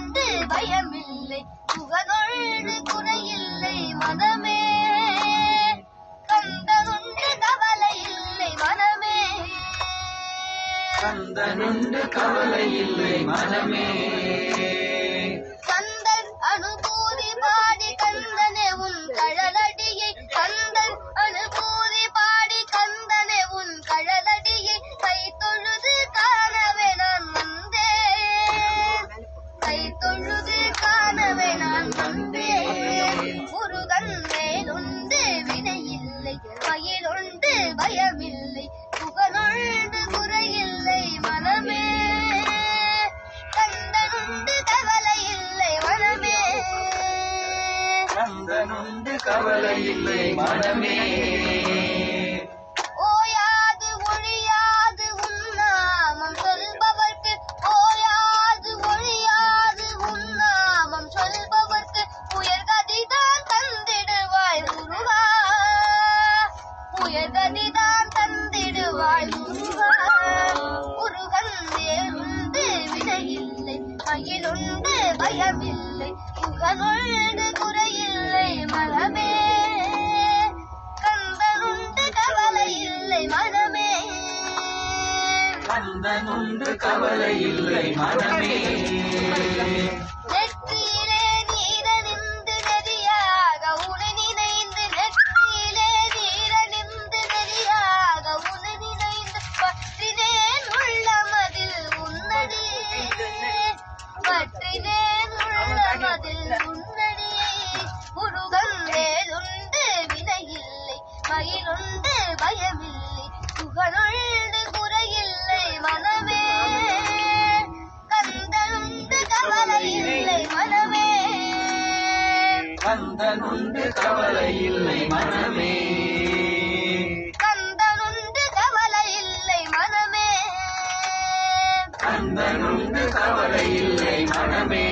கந்தனுண்டு பயமில்லை புகழொழு குறையில்லை மனமே கந்தனுண்டு கவலை இல்லை மனமே கந்தனுண்டு கவலை இல்லை மனமே கந்தன் அனுபூதி பாடி கந்தனே உன் கழலடியை கந்தன் அனுபூதி பாடி கந்தனே உன் கழலடியை கை தொழுது காணவே நான் வந்தேன் கை தொழுது காணவே நான் வந்தேன் முருகன் மேலுண்டு வினையில்லை மயிலுண்டு பயமில்லை புகழுண்டு குறையில்லை மனமே கந்தனுண்டு கவலை இல்லை மனமே கந்தனுண்டு கவலை இல்லை மனமே ஓயாது ஒழியாது உன்னாமம் சொல்பவர்க்கு ஓயாது ஒழியாது உன்னாமம் சொல்பவர்க்கு உயர்கதிதான் தந்திடுவாய் முருகா உயர்கதிதான் தந்திடுவாய் முருகா முருகன் வேறுண்டு வினையில்லை மயிலுண்டு பயமில்லை புகழுண்டு குறையில்லை மனமே கந்தனுண்டு கவலை இல்லை மனமே கந்தனுண்டு கவலை இல்லை மனமே நெற்றியிலே நீரணிந்து நெறியாக உனை நினைந்து நெற்றியிலே நீரணிந்து நெறியாக உனை நினைந்து பற்றினேன் உள்ளமதில் உன்னடியே பற்றினேன் உள்ளமதில் உன்னடியை முருகன் வேலுண்டு வினையில்லை மயிலுண்டு பயமில்லை புகழுண்டு குறையில்லை மனமே கந்தனுண்டு கவலை இல்லை மனமே கந்தனுண்டு கவலை இல்லை மனமே கந்தனுண்டு கவலை இல்லை மனமே கந்தனுண்டு கவலை இல்லை மனமே